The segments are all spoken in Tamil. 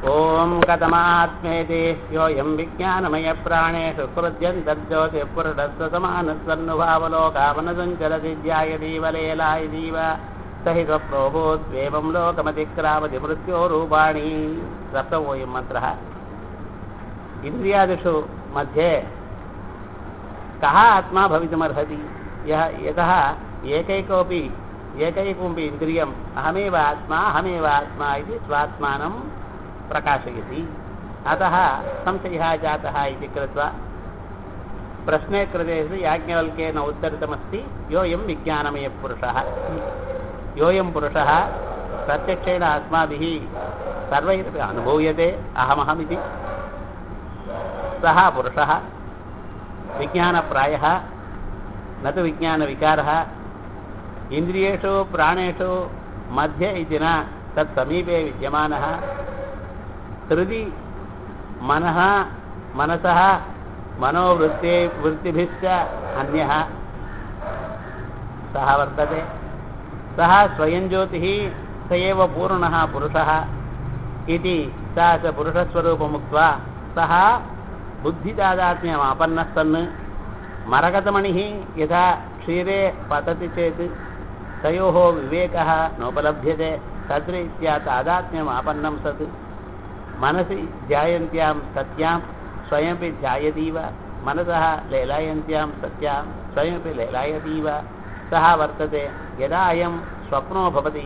ॐ कथमात्मेति योऽयं विज्ञानमयप्राणेषु हृद्यन्तर्ज्योतिः पुरुषस्वसमानस्वन्नुभावलोकावनसञ्चरति ध्यायदीवलेलायदीव सहितप्रोभूद्वेवं लोकमतिक्रामति मृत्योरूपाणि सप्तमोऽयं मन्त्रः इन्द्रियादिषु मध्ये कः आत्मा भवितुमर्हति यः यतः एकैकोऽपि एकैकमपि इन्द्रियम् अहमेव आत्मा अहमेव आत्मा इति स्वात्मानं प्रकाशयति अतः संशयः जातः इति कृत्वा प्रश्ने कृते याज्ञवल्क्येन उत्तरितमस्ति योऽयं विज्ञानमयः पुरुषः योऽयं पुरुषः प्रत्यक्षेण अस्माभिः सर्वैरपि अनुभूयते अहमहमिति सः पुरुषः विज्ञानप्रायः न तु विज्ञानविकारः इन्द्रियेषु प्राणेषु मध्ये इति न तत् समीपे विद्यमानः हृदि मनः मनसः मनोवृत्ति वृत्तिभिश्च अन्यः सः वर्तते सः स्वयं ज्योतिः स एव पूर्णः पुरुषः इति सा च पुरुषस्वरूपमुक्त्वा सः बुद्धितादात्म्यमापन्नः सन् मरकतमणिः यथा क्षीरे पतति चेत् तयोः विवेकः नोपलभ्यते तद्रीत्या तादात्म्यमापन्नं सत् मनसि ध्यायन्त्यां सत्यां स्वयमपि ध्यायतीव मनसः लेलायन्त्यां सत्यां स्वयमपि लेलायतीव सः वर्तते यदा अयं स्वप्नो भवति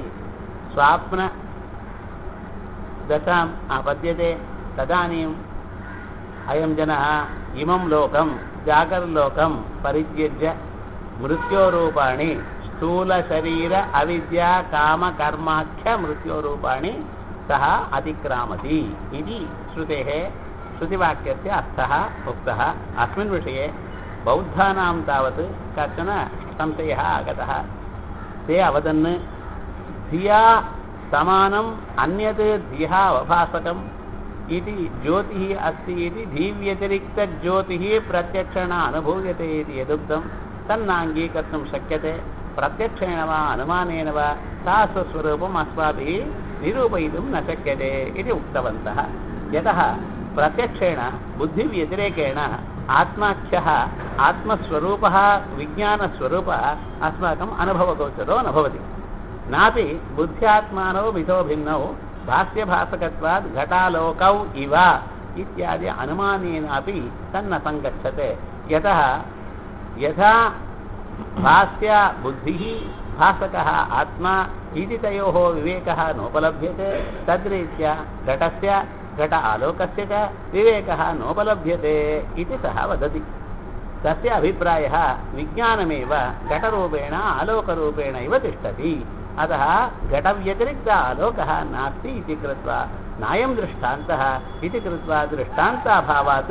स्वाप्नदशाम् आपद्यते तदानीम् अयं जनः इमं लोकं जागर्लोकं परित्यज्य मृत्योरूपाणि स्थूलशरीर अविद्या कामकर्माख्यमृत्योरूपाणि सः अतिक्रामति इति श्रुतेः श्रुतिवाक्यस्य अर्थः उक्तः अस्मिन् विषये बौद्धानां तावत् कश्चन संशयः आगतः ते अवदन् धिया समानम् अन्यत् धियः अवभासकम् इति ज्योतिः अस्ति इति धीव्यतिरिक्तज्योतिः प्रत्यक्षेण अनुभूयते इति यदुक्तं तन्नाङ्गीकर्तुं शक्यते प्रत्यक्षेण वा अनुमानेन वा सा स्वस्वरूपम् अस्माभिः निरूपयितुं न शक्यते इति उक्तवन्तः यतः प्रत्यक्षेण बुद्धिव्यतिरेकेण आत्माख्यः आत्मस्वरूपः विज्ञानस्वरूपः अस्माकम् अनुभवगोचरो न भवति नापि बुद्ध्यात्मानौ मिथो भिन्नौ भाष्यभासकत्वात् घटालोकौ इव इत्यादि अनुमानेनापि तन्न सङ्गच्छते यतः यथा भास्य बुद्धिः भासकः आत्मा इति तयोः विवेकः नोपलभ्यते तद्रीत्या घटस्य घट आलोकस्य च विवेकः नोपलभ्यते इति सः वदति तस्य अभिप्रायः विज्ञानमेव घटरूपेण आलोकरूपेण इव तिष्ठति अतः घटव्यतिरिक्त आलोकः नास्ति इति कृत्वा नायं दृष्टान्तः इति कृत्वा दृष्टान्ताभावात्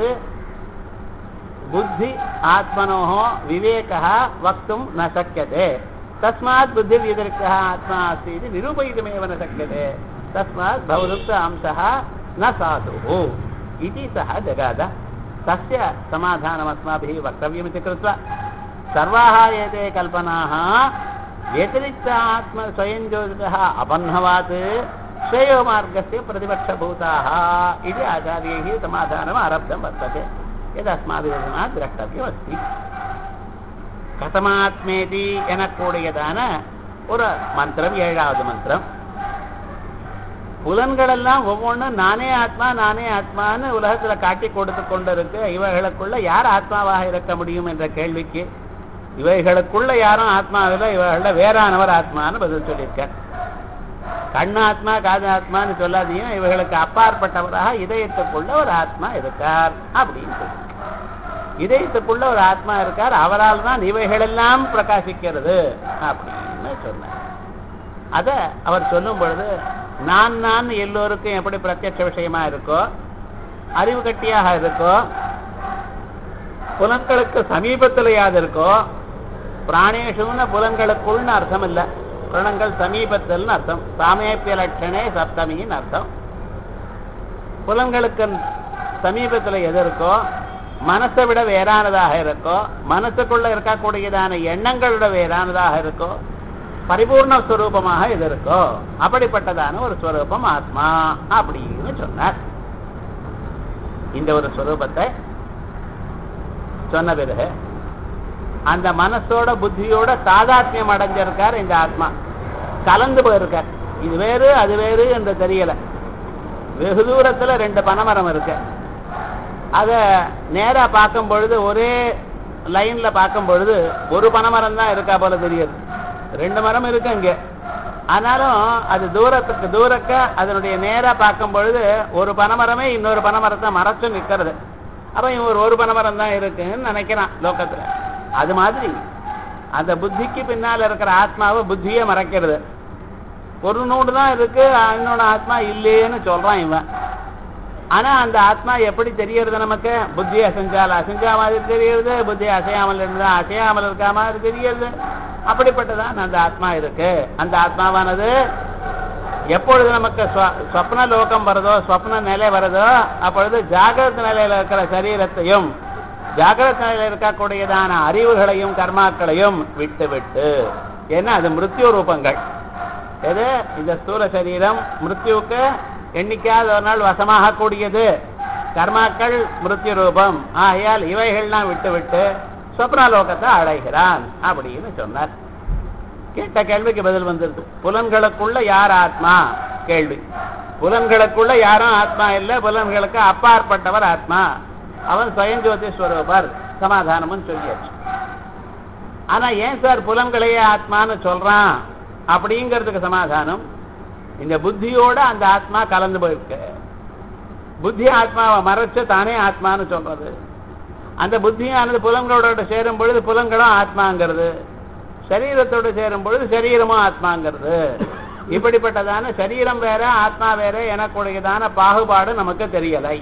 बुद्धि आत्मनोः विवेकः वक्तुं न शक्यते तस्मात् बुद्धिव्यतिरिक्तः आत्मा अस्ति इति निरूपयितुमेव न शक्यते तस्मात् भवदुक्त अंशः न साधुः इति सः जगाद तस्य समाधानमस्माभिः वक्तव्यमिति कृत्वा सर्वाः एते कल्पनाः व्यतिरिक्त आत्म स्वयं ज्योतिषः अपन्नवात् श्रेयोमार्गस्य प्रतिपक्षभूताः इति आचार्यैः समाधानम् आरब्धं वर्तते यदस्माभिः द्रष्टव्यमस्ति கதமாத்மேதி எனக்கூடியதான ஒரு மந்திரம் ஏழாவது மந்திரம் புலன்களெல்லாம் ஒவ்வொன்றும் நானே ஆத்மா நானே ஆத்மான்னு உலகத்துல காட்டி கொடுத்து கொண்டிருக்கு இவைகளுக்குள்ள யார் ஆத்மாவாக இருக்க முடியும் என்ற கேள்விக்கு இவைகளுக்குள்ள யாரும் ஆத்மாவில் இவர்கள வேறானவர் ஆத்மான்னு பதில் சொல்லியிருக்கார் கண்ணு ஆத்மா காது ஆத்மான்னு சொல்லாதீங்க இவைகளுக்கு அப்பாற்பட்டவராக இதயத்துக்குள்ள ஒரு ஆத்மா இருக்கார் அப்படின்னு சொல்லி இதயத்துக்குள்ள ஒரு ஆத்மா இருக்கார் அவரால் தான் இவைகளெல்லாம் பிரகாசிக்கிறது அப்படின்னு சொன்னார் அத அவர் சொல்லும் பொழுது நான் நான் எல்லோருக்கும் எப்படி பிரத்யட்ச விஷயமா இருக்கோ அறிவு கட்டியாக இருக்கோ புலன்களுக்கு சமீபத்திலையாது இருக்கோ பிராணேஷுன்னு புலன்களுக்குள்னு அர்த்தம் இல்லை புலன்கள் சமீபத்தில்னு அர்த்தம் சாமேப்பிய லட்சணே சப்தமின்னு அர்த்தம் புலன்களுக்கு சமீபத்தில் எது இருக்கோ மனசை விட வேறானதாக இருக்கோ மனசுக்குள்ள இருக்கக்கூடியதான எண்ணங்களோட வேறானதாக இருக்கோ பரிபூர்ண ஸ்வரூபமாக இது இருக்கோ அப்படிப்பட்டதான ஒரு ஸ்வரூபம் ஆத்மா அப்படின்னு சொன்னார் இந்த ஒரு ஸ்வரூபத்தை சொன்ன பிறகு அந்த மனசோட புத்தியோட தாதாத்மியம் அடைஞ்சிருக்கார் இந்த ஆத்மா கலந்து போயிருக்கார் இது வேறு அது வேறு என்று தெரியல வெகு தூரத்துல ரெண்டு பனைமரம் இருக்கு அத நேரா பார்க்கும் பொழுது ஒரே லைன்ல பார்க்கும் பொழுது ஒரு பனைமரம் தான் இருக்கா போல தெரியுது ரெண்டு மரம் இருக்கு இங்க ஆனாலும் அது தூரத்துக்கு தூரக்க அதனுடைய நேரா பார்க்கும் பொழுது ஒரு பனைமரமே இன்னொரு பனைமரத்தை மறைச்சு நிக்கிறது அப்ப இவன் ஒரு ஒரு பனைமரம் தான் இருக்குன்னு நினைக்கிறான் லோகத்துல அது மாதிரி அந்த புத்திக்கு பின்னால இருக்கிற ஆத்மாவை புத்தியே மறைக்கிறது ஒரு நூடு தான் இருக்கு இன்னொன்று ஆத்மா இல்லையேன்னு சொல்றான் இவன் ஆனா அந்த ஆத்மா எப்படி தெரியறது நமக்கு புத்தி அசைஞ்சால் அசைஞ்சா மாதிரி தெரியறது புத்தி அசையாமல் இருந்தா அசையாமல் இருக்கா மாதிரி தெரியறது அப்படிப்பட்டதான் அந்த ஆத்மா இருக்கு அந்த ஆத்மாவானது எப்பொழுது நமக்கு ஸ்வ- ஸ்வப்ன லோகம் வருதோ ஸ்வப்ன நிலை வருதோ அப்பொழுது ஜாகிரத நிலையில இருக்கிற சரீரத்தையும் ஜாகிரத நிலையில இருக்கக்கூடியதான அறிவுகளையும் கர்மாக்களையும் விட்டு விட்டு ஏன்னா அது மிருத்யு ரூபங்கள் எது இந்த ஸ்தூல சரீரம் மிருத்யுவுக்கு எண்ணிக்காத ஒரு நாள் வசமாக கூடியது கர்மாக்கள் மிருத்யு ரூபம் ஆகையால் இவைகள்லாம் விட்டு விட்டு சொப்னாலோகத்தை அடைகிறான் அப்படின்னு சொன்னார் கேட்ட கேள்விக்கு பதில் வந்துருது புலன்களுக்குள்ள யார் ஆத்மா கேள்வி புலன்களுக்குள்ள யாரும் ஆத்மா இல்லை புலன்களுக்கு அப்பாற்பட்டவர் ஆத்மா அவன் சுயஞ்சோதி ஸ்வரூபர் சமாதானமும் சொல்லியாச்சு ஆனா ஏன் சார் புலன்களையே ஆத்மான்னு சொல்றான் அப்படிங்கிறதுக்கு சமாதானம் இந்த புத்தியோட அந்த ஆத்மா கலந்து போயிருக்கு புத்தி ஆத்மாவை மறைச்சு தானே ஆத்மான்னு சொல்றது அந்த புத்தியானது புலன்களோட சேரும் பொழுது புலன்களும் ஆத்மாங்கிறது சரீரத்தோடு சேரும் பொழுது சரீரமும் ஆத்மாங்கிறது இப்படிப்பட்டதான சரீரம் வேற ஆத்மா வேற எனக்குடையதான பாகுபாடு நமக்கு தெரியலை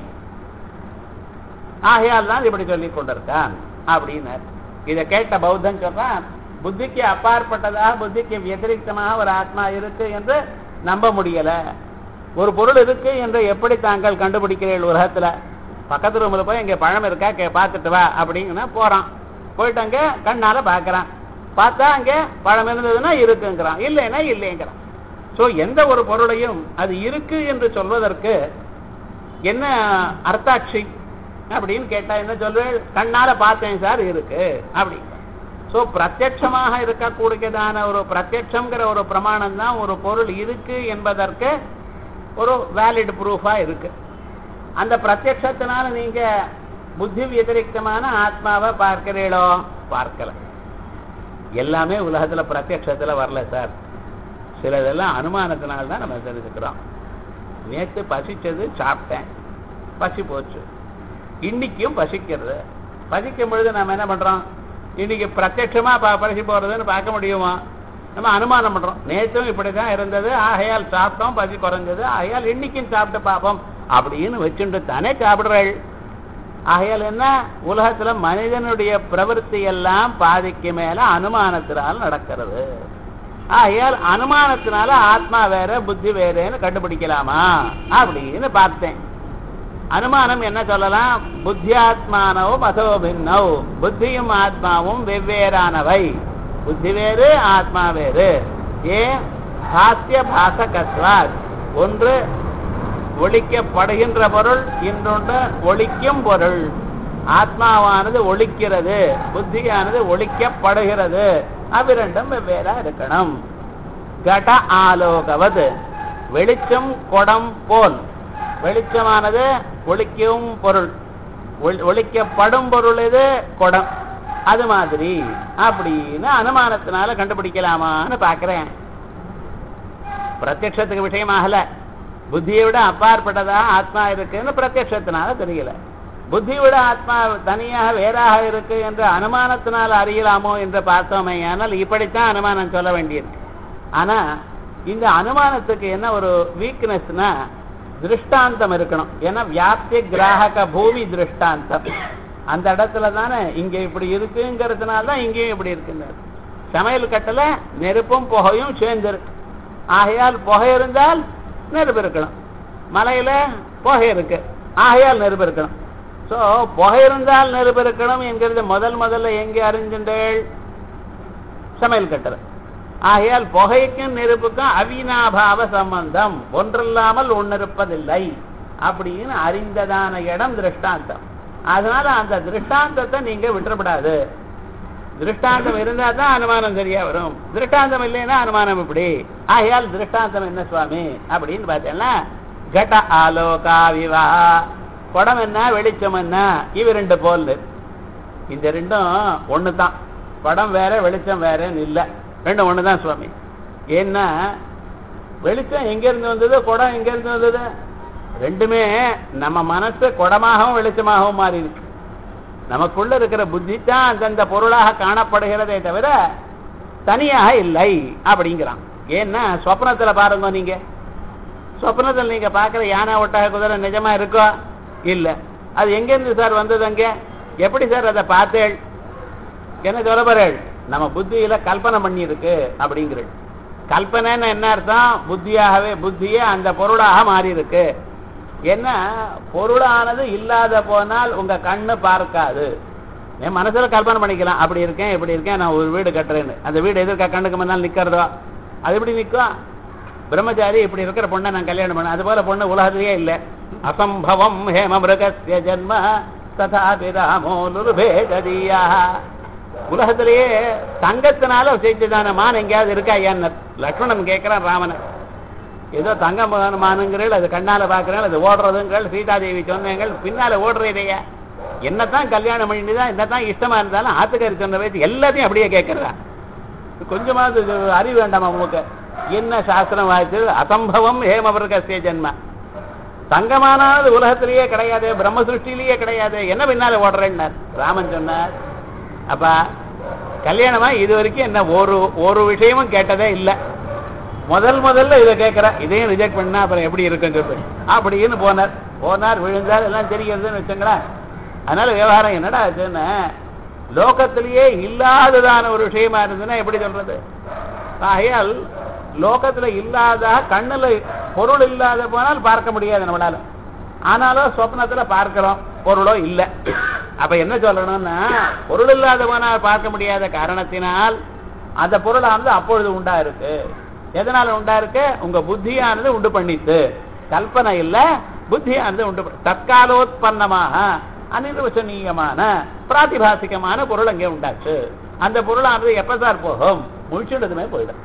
ஆகையால் தான் இப்படி சொல்லிக் கொண்டிருக்கான் அப்படின்னார் இதை கேட்ட பௌத்தன் சொல்றான் புத்திக்கு அப்பாற்பட்டதாக புத்திக்கு வியதிரிக்தமாக ஒரு ஆத்மா இருக்கு என்று நம்ப முடியல ஒரு பொருள் இருக்கு என்று எப்படி தாங்கள் கண்டுபிடிக்கிறீர்கள் உலகத்துல பக்கத்து ரூம்ல போய் இங்க பழம் இருக்கா கே பார்த்துட்டு வா அப்படிங்கன்னா போறான் போயிட்டு அங்க கண்ணால பார்க்கறான் பார்த்தா அங்க பழம் இருந்ததுன்னா இருக்குங்கிறான் இல்லைன்னா இல்லைங்கிறான் சோ எந்த ஒரு பொருளையும் அது இருக்கு என்று சொல்வதற்கு என்ன அர்த்தாட்சி அப்படின்னு கேட்டா என்ன சொல்வேன் கண்ணால பார்த்தேன் சார் இருக்கு அப்படி சோ பிரத்யட்சமாக இருக்கக்கூடியதான ஒரு பிரத்யட்சம்ங்கிற ஒரு பிரமாணம் தான் ஒரு பொருள் இருக்கு என்பதற்கு ஒரு வேலிட் ப்ரூஃபா இருக்கு அந்த பிரத்யட்சத்தினால நீங்க புத்தி வியதிரிக்தமான ஆத்மாவை பார்க்கிறீளோ பார்க்கல எல்லாமே உலகத்துல பிரத்யட்சத்துல வரல சார் சிலதெல்லாம் அனுமானத்தினால தான் நம்ம தெரிஞ்சுக்கிறோம் நேற்று பசிச்சது சாப்பிட்டேன் பசி போச்சு இன்னைக்கும் பசிக்கிறது பசிக்கும் பொழுது நம்ம என்ன பண்றோம் இன்னைக்கு பிரத்யட்சமா ப- பசி போறதுன்னு பார்க்க முடியுமா நம்ம அனுமானம் பண்றோம் நேற்றும் இப்படிதான் இருந்தது ஆகையால் சாப்பிட்டோம் பசி குறைஞ்சது ஆகையால் இன்னைக்கும் சாப்பிட்டு பார்ப்போம் அப்படின்னு வச்சுட்டு தானே சாப்பிடுறாள் ஆகையால் என்ன உலகத்துல மனிதனுடைய பிரவൃத்தி எல்லாம் பாதிக்கு மேல அனுமானத்தினால் நடக்கிறது ஆகையால் அனுமானத்தினால ஆத்மா வேற புத்தி வேறேன்னு கண்டுபிடிக்கலாமா அப்படின்னு பார்த்தேன் அனுமானம் என்ன சொல்லலாம் புத்தியாத்மானவும் அதோ பின்னவ் புத்தியும் ஆத்மாவும் வெவ்வேறானவை புத்தி வேறு ஆத்மா வேறு ஏன் பாஸ்ய பாசகத்வாத் ஒன்று ஒழிக்கப்படுகின்ற பொருள் இன்னொன்று ஒழிக்கும் பொருள் ஆத்மாவானது ஒழிக்கிறது புத்தியானது ஒழிக்கப்படுகிறது அவ்விரண்டும் வெவ்வேறா இருக்கணும் கட ஆலோகவது வெளிச்சம் குடம் போல் வெளிச்சமானது ஒழிக்கும் பொருள் ஒளி- ஒழிக்கப்படும் பொருள் இது குடம் அது மாதிரி அப்படின்னு அனுமானத்தினால கண்டுபிடிக்கலாமான்னு பார்க்கிறேன் பிரத்யட்சத்துக்கு விஷயமாகல புத்தியை விட அப்பாற்பட்டதா ஆத்மா இருக்குன்னு பிரத்யட்சத்தினால தெரியல புத்தி விட ஆத்மா தனியாக வேறாக இருக்கு என்று அனுமானத்தினால் அறியலாமோ என்று பார்த்தோமே ஆனால் இப்படித்தான் அனுமானம் சொல்ல வேண்டியிருக்கு ஆனா இந்த அனுமானத்துக்கு என்ன ஒரு வீக்னஸ்னா திருஷ்டாந்தம் இருக்கணும் ஏன்னா வியாப்தி கிராஹக பூமி திருஷ்டாந்தம் அந்த இடத்துல தானே இங்க இப்படி இருக்குங்கிறதுனால தான் இங்கேயும் இப்படி இருக்குன்னு சமையல் கட்டில் நெருப்பும் புகையும் சேர்ந்திருக்கு ஆகையால் புகை இருந்தால் நெருப்பு இருக்கணும் மலையில புகை இருக்கு ஆகையால் நெருப்பு இருக்கணும் சோ புகை இருந்தால் நெருப்பு இருக்கணும் என்கிறது முதல் முதல்ல எங்கே அறிஞ்சின்றேள் சமையல் கட்டல ஆகையால் புகைக்கும் நெருப்புக்கும் அவினாபாவ சம்பந்தம் ஒன்றில்லாமல் ஒன்னிருப்பதில்லை அப்படின்னு அறிந்ததான இடம் திருஷ்டாந்தம் அதனால அந்த திருஷ்டாந்தத்தை நீங்க விட்டுறப்படாது திருஷ்டாந்தம் இருந்தா தான் அனுமானம் சரியா வரும் திருஷ்டாந்தம் இல்லைன்னா அனுமானம் இப்படி ஆகையால் திருஷ்டாந்தம் என்ன சுவாமி அப்படின்னு பார்த்தேன்னா கட ஆலோகா விவா குடம் என்ன வெளிச்சம் என்ன இவ ரெண்டு போல் இந்த ரெண்டும் ஒன்று தான் படம் வேற வெளிச்சம் வேறன்னு இல்லை ரெண்டும் ஒன்று தான் சுவாமி ஏன்னா வெளிச்சம் எங்கேருந்து வந்தது குடம் எங்கேருந்து வந்தது ரெண்டுமே நம்ம மனசு குடமாகவும் வெளிச்சமாகவும் மாறி இருக்கு நமக்குள்ள இருக்கிற புத்தி தான் அந்தந்த பொருளாக காணப்படுகிறதே தவிர தனியாக இல்லை அப்படிங்கிறான் ஏன்னா சொப்னத்தில் பாருங்க நீங்க சொப்னத்தில் நீங்க பார்க்குற யானை ஒட்டக குதிரை நிஜமா இருக்கோ இல்லை அது எங்கேருந்து சார் வந்தது அங்கே எப்படி சார் அதை பார்த்தேள் என்ன சொல்ல போறேள் நம்ம புத்தியில கல்பனை பண்ணி இருக்கு அப்படிங்கிறது கல்பனைன்னு என்ன அர்த்தம் புத்தியாகவே புத்தியே அந்த பொருளாக மாறி இருக்கு என்ன பொருளானது இல்லாத போனால் உங்க கண்ணு பார்க்காது என் மனசுல கல்பனை பண்ணிக்கலாம் அப்படி இருக்கேன் இப்படி இருக்கேன் நான் ஒரு வீடு கட்டுறேன்னு அந்த வீடு எதிர்க்க கண்ணுக்கு முன்னால் நிக்கிறதோ அது எப்படி நிற்கும் பிரம்மச்சாரி இப்படி இருக்கிற பொண்ணை நான் கல்யாணம் பண்ண அது போல பொண்ணு உலகத்திலேயே இல்லை அசம்பவம் ஹேம மிருகஸ்ய ஜன்ம ததாபி ராமோ லுருபேதீயா உலகத்திலேயே தங்கத்தினால செஞ்சதான மான் எங்கேயாவது இருக்கா ஐயான்னு லக்ஷ்மணன் கேட்கிறான் ராமனை ஏதோ தங்க மானுங்கிறீள் அது கண்ணால பாக்குறேன் அது ஓடுறதுங்கிறள் சீதாதேவி சொன்னீங்கள் பின்னால ஓடுறதையா என்னத்தான் கல்யாணம் பண்ணிட்டுதான் என்னத்தான் இஷ்டமா இருந்தாலும் ஆத்துக்காரி சொன்ன வயசு எல்லாத்தையும் அப்படியே கேட்கறா கொஞ்சமாவது இது அறிவு வேண்டாமா உங்களுக்கு என்ன சாஸ்திரம் வாய்ச்சு அசம்பவம் ஹேமவர்கசிய ஜென்ம தங்கமானது உலகத்திலேயே கிடையாது பிரம்ம சிருஷ்டிலேயே கிடையாது என்ன பின்னால ஓடுறேன்னார் ராமன் சொன்னார் அப்பா கல்யாணமா இது வரைக்கும் என்ன ஒரு ஒரு விஷயமும் கேட்டதே இல்லை முதல் முதல்ல இதை கேட்கிற இதையும் ரிஜெக்ட் பண்ணா அப்புறம் எப்படி இருக்குன்னு சொல்லி அப்படின்னு போனார் போனார் விழுந்தார் எல்லாம் தெரிகிறதுன்னு வச்சுங்களேன் அதனால விவகாரம் என்னடா ஆச்சுன்னு லோகத்திலேயே இல்லாததான ஒரு விஷயமா இருந்ததுன்னா எப்படி சொல்றது ஆகையால் லோகத்துல இல்லாத கண்ணுல பொருள் இல்லாத போனால் பார்க்க முடியாது நம்மளால ஆனாலும் சொப்னத்துல பார்க்கிறோம் பொருளோ இல்லை அப்ப என்ன சொல்லணும்னா பொருள் இல்லாத போனால் பார்க்க முடியாத காரணத்தினால் அந்த பொருளானது அப்பொழுது உண்டா இருக்கு எதனால உண்டா இருக்கு உங்க புத்தியானது உண்டு பண்ணித்து கல்பனை இல்ல புத்தியானது உண்டு பண்ணி- தற்காலோத்பன்னமாக அனிர்வசனீயமான பிராதிபாசிகமான பொருள் அங்கே உண்டாச்சு அந்த பொருளானது எப்ப சார் போகும் முழிச்சுனதுமே போயிடும்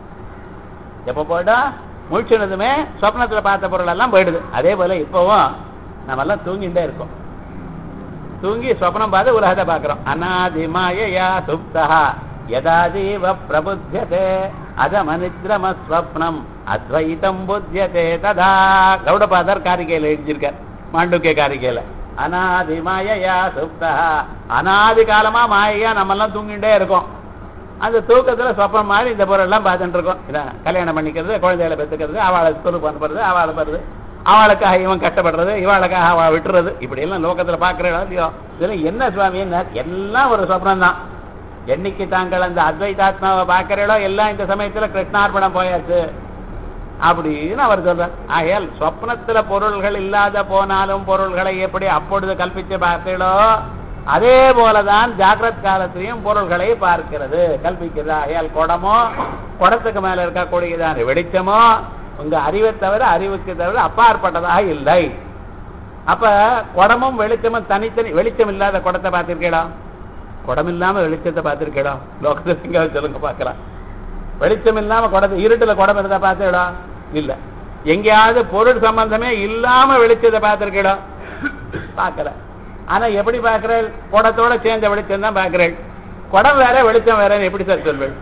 எப்ப போயிடும் முழிச்சுனதுமே சொப்னத்துல பார்த்த பொருள் எல்லாம் போயிடுது அதே போல இப்பவும் நம்ம எல்லாம் தூங்கிட்டே இருக்கோம் தூங்கி சொப்னம் பார்த்து உலகத்தை பார்க்கிறோம் அநாதிமாயா சுப்தா யதா ஜீவ பிரபுத்தியதே அதமனித்ரம ஸ்வப்னம் அத்வைதம் புத்தியதே ததா கௌடபாதர் காரிகையில எழுதியிருக்கார் மாண்டுக்கிய காரிகையில அநாதி மாயையா சுப்தா அனாதி காலமா மாயையா நம்ம எல்லாம் தூங்கிட்டே இருக்கோம் அந்த தூக்கத்துல சொப்பனம் மாதிரி இந்த பொருள் எல்லாம் பார்த்துட்டு இருக்கோம் இதான் கல்யாணம் பண்ணிக்கிறது குழந்தைகளை பெற்றுக்கிறது அவளை துருப்பு அனுப்புறது அவளை படுறது அவளுக்காக இவன் கஷ்டப்படுறது இவாளுக்காக அவ விட்டுறது இப்படி எல்லாம் லோகத்துல பாக்குறோம் இல்லையோ இதெல்லாம் என்ன சுவாமி எல்லாம் ஒரு சொப்னம் தான் என்னைக்கு தாங்கள் அந்த அத்வைதாத்மாவை பார்க்கிறீங்களோ எல்லாம் இந்த சமயத்துல கிருஷ்ணார்பணம் போயாச்சு அப்படின்னு அவர் சொல்றார் ஆகையால் சொப்னத்துல பொருள்கள் இல்லாத போனாலும் பொருள்களை எப்படி அப்பொழுது கல்பித்து பார்த்தீங்களோ அதே போலதான் ஜாகிரத் காலத்திலையும் பொருள்களை பார்க்கிறது கல்பிக்கிறது ஆகையால் குடமோ குடத்துக்கு மேல இருக்கக்கூடியதான வெளிச்சமோ உங்க அறிவை தவிர அறிவுக்கு தவிர அப்பாற்பட்டதாக இல்லை அப்ப குடமும் வெளிச்சமும் தனித்தனி வெளிச்சம் இல்லாத குடத்தை பார்த்திருக்கீங்களா குடம் இல்லாம வெளிச்சத்தை பார்த்திருக்கீங்களா லோகத்துல எங்க சொல்லுங்க பார்க்கலாம் வெளிச்சம் இல்லாம குடத்தை இருட்டுல குடம் இருந்தா பார்த்தீங்களா இல்ல எங்கேயாவது பொருள் சம்பந்தமே இல்லாம வெளிச்சத்தை பார்த்திருக்கீங்களா பார்க்கல ஆனா எப்படி பார்க்கிறேன் குடத்தோட சேர்ந்த வெளிச்சம் தான் பார்க்கிறேன் குடம் வேற வெளிச்சம் வேறன்னு எப்படி சார் சொல்வேன்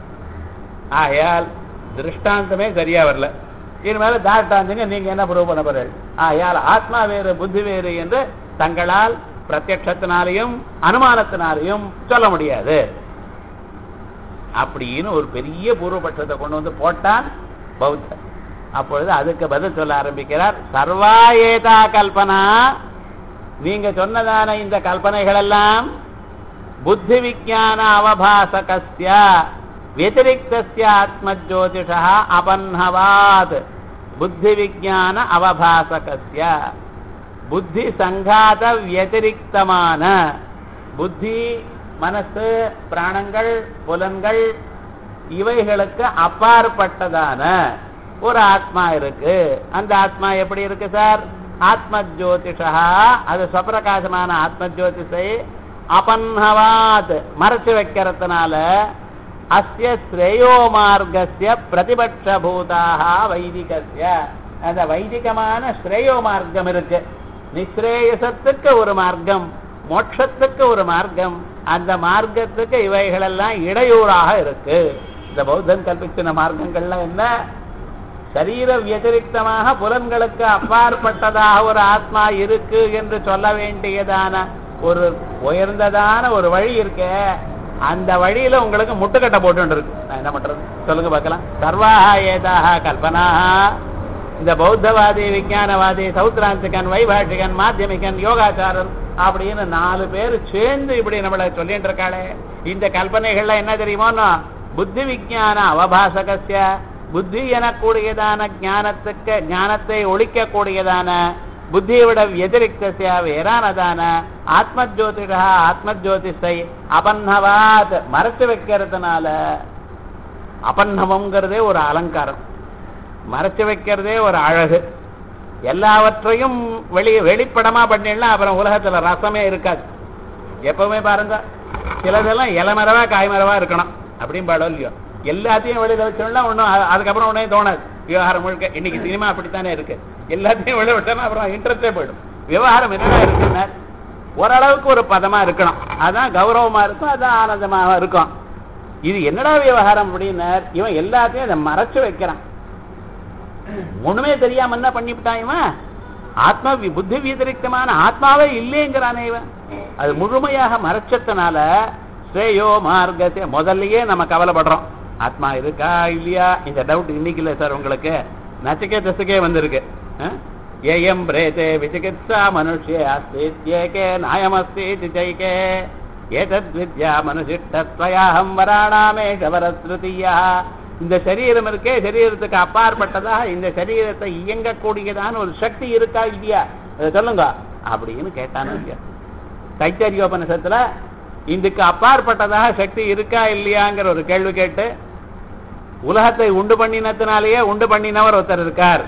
ஆகையால் திருஷ்டாந்தமே சரியா வரல இனிமேல தாட்டாந்துங்க நீங்க என்ன ப்ரூவ் பண்ண போறீர்கள் ஆகையால் ஆத்மா வேறு புத்தி வேறு என்று தங்களால் பிரத்யட்சத்தினாலையும் அனுமானத்தினாலையும் சொல்ல முடியாது அப்படின்னு ஒரு பெரிய பூர்வபட்சத்தை கொண்டு வந்து போட்டான் பௌத்தர் அப்பொழுது அதுக்கு பதில் சொல்ல ஆரம்பிக்கிறார் சர்வாயேதா கல்பனா நீங்க சொன்னதான இந்த கல்பனைகள் எல்லாம் புத்தி விஜான அவபாசகஸ்ய व्यतिरिक्तस्य आत्मज्योतिषः अपन्नवात् बुद्धिविज्ञान அவபாசகஸ்ய புத்தி சங்காத வியதிரிக்தமான புத்தி மனசு பிராணங்கள் புலன்கள் இவைகளுக்கு அப்பாற்பட்டதான ஒரு ஆத்மா இருக்கு அந்த ஆத்மா எப்படி இருக்கு சார் ஆத்ம ஜோதிஷா அது ஸ்வப்பிரகாசமான ஆத்ம ஜோதிஷை அபன்ஹவாத் மறைச்சு வைக்கிறதுனால அஸ்ய ஸ்ரேயோ மார்க்கஸ்ய பிரதிபட்சபூதாக வைதிகஸ்ய அந்த வைதிகமான ஸ்ரேயோ மார்க்கம் இருக்கு நிஸ்ரேயசத்துக்கு ஒரு மார்க்கம் மோட்சத்துக்கு ஒரு மார்க்கம் அந்த மார்க்கத்துக்கு இவைகளெல்லாம் இடையூறாக இருக்கு இந்த பௌத்தன் கல்பிச்சின மார்க்கங்கள்லாம் என்ன சரீர வியதிரிக்தமாக புலன்களுக்கு அப்பாற்பட்டதாக ஒரு ஆத்மா இருக்கு என்று சொல்ல வேண்டியதான ஒரு உயர்ந்ததான ஒரு வழி இருக்கே அந்த வழியில உங்களுக்கு முட்டுக்கட்டை போட்டு இருக்கு நான் என்ன பண்றது சொல்லுங்க பார்க்கலாம் சர்வாஹா ஏதாக கல்பனாக இந்த பௌத்தவாதி விஞ்ஞானவாதி சௌத்ராந்திகன் வைபாஷிகன் மாத்தியமிகன் யோகாச்சாரன் அப்படின்னு நாலு பேர் சேர்ந்து இப்படி நம்மள சொல்லிட்டு இருக்காளே இந்த கல்பனைகள்ல என்ன தெரியுமோன்னா புத்தி விஞ்ஞான அவபாசகசிய புத்தி எனக்கூடியதான ஞானத்துக்கு ஞானத்தை ஒழிக்கக்கூடியதான புத்தியை விட व्यतिरिक्तस्य வேறானதான ஆத்ம ஜோதிடா ஆத்ம ஜோதிஷை அபன்னவாத் மறைச்சு வைக்கிறதுனால அபன்னவம்ங்கிறதே ஒரு அலங்காரம் மறைச்சு வைக்கிறதே ஒரு அழகு எல்லாவற்றையும் வெளி வெளிப்படமா பண்ணிடலாம் அப்புறம் உலகத்துல ரசமே இருக்காது எப்பவுமே பாருங்க சிலதெல்லாம் இளமரவா காய்மரவா இருக்கணும் அப்படின்னு பாடம் இல்லையோ எல்லாத்தையும் வெளியில வச்சோம்னா ஒன்றும் அதுக்கப்புறம் உடனே தோணாது விவகாரம் முழுக்க இன்னைக்கு சினிமா அப்படித்தானே இருக்கு எல்லாத்தையும் வெளிய விட்டோம்னா அப்புறம் இன்ட்ரெஸ்டே போயிடும் விவகாரம் என்னடா இருக்குன்னா ஓரளவுக்கு ஒரு பதமா இருக்கணும் அதான் கௌரவமா இருக்கும் அதான் ஆனந்தமாக இருக்கும் இது என்னடா விவகாரம் அப்படின்னா இவன் எல்லாத்தையும் அதை மறைச்சு வைக்கிறான் ஒண்ணுமே தெரியாம என்ன பண்ணிவிட்டான் இவன் ஆத்மா வி- புத்தி வியதிரிக்தமான ஆத்மாவே இல்லைங்கிறானே இவன் அது முழுமையாக மறைச்சதுனால ஸ்ரேயோ மார்க்கத்தை முதல்லயே நம்ம கவலைப்படுறோம் ஆத்மா இருக்கா இல்லையா இந்த டவுட் இன்னைக்கு இல்லை சார் உங்களுக்கு நச்சிக்கே தசுக்கே வந்திருக்கு அஹ்? ஏயம் பிரேதே விசிகித்சா மனுஷ்யே அஸ்தித்யேகே நாயமஸ்தி திஜைகே ஏதத் வித்யா மனுஷிஷ்டத்வயாஹம் வராணாமேஷ வரஸ்ருதியா இந்த சரீரம் இருக்கே சரீரத்துக்கு அப்பாற்பட்டதாக இந்த சரீரத்தை இயங்கக்கூடியதான ஒரு சக்தி இருக்கா இல்லையா அதை சொல்லுங்க அப்படின்னு கேட்டானு இல்லையா தைத்தரியோபனிஷத்துல இதுக்கு அப்பாற்பட்டதாக சக்தி இருக்கா இல்லையாங்கிற ஒரு கேள்வி கேட்டு உலகத்தை உண்டு பண்ணினத்தினாலேயே உண்டு பண்ணினவர் ஒருத்தர் இருக்கார்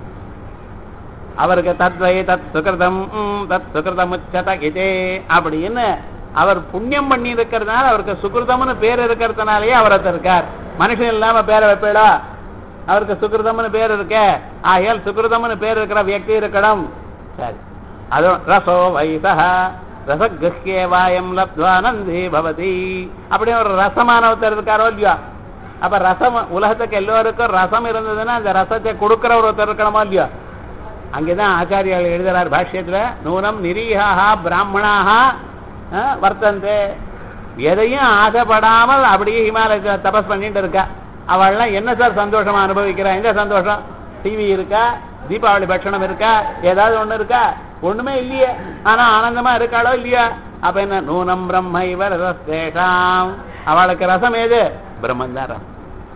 அவருக்கு தத்வை தத் சுகிருதம் ம், தத் சுகிருதம் உச்சத இதே அப்படின்னு அவர் புண்ணியம் பண்ணி இருக்கிறதுனால அவருக்கு சுகிருதம்னு பேர் இருக்கிறதுனாலயே அவர் ஒருத்தர் இருக்கார் மனுஷன் இல்லாம பேரை வைப்பேடா அவருக்கு சுகிருதம்னு பேர் இருக்கே ஆகையால் சுகிருதம்னு பேர் இருக்கிற வியக்தி இருக்கணும் சரி அது ரசோ வைசா ரசகிருஹ்யே வாயம் லப்துவானந்தி பவதி அப்படி ஒரு ரசமான ஒருத்தர் இருக்காரோ இல்லையா அப்ப ரசம் உலகத்துக்கு எல்லோருக்கும் ரசம் இருந்ததுன்னா அந்த ரசத்தை கொடுக்கிற ஒருத்தர் இருக்கணுமோ இல்லையா அங்கேதான் ஆச்சாரியால் எழுதுறார் பாஷ்யத்துல நூனம் நிரீகாக பிராமணாக அஹ், வர்த்தந்தே எதையும் ஆசைப்படாமல் அப்படியே ஹிமாலய தபஸ் பண்ணிட்டு இருக்கா அவள்லாம் என்ன சார் சந்தோஷமா அனுபவிக்கிறா எங்க சந்தோஷம் டிவி இருக்கா தீபாவளி பட்சணம் இருக்கா ஏதாவது ஒண்ணு இருக்கா ஒண்ணுமே இல்லையே ஆனா ஆனந்தமா இருக்காளோ இல்லையா அப்ப என்ன நூனம் பிரம்ம இவர் ரசேஷாம் அவளுக்கு ரசம் ஏது பிரம்மன் தான் ரசம்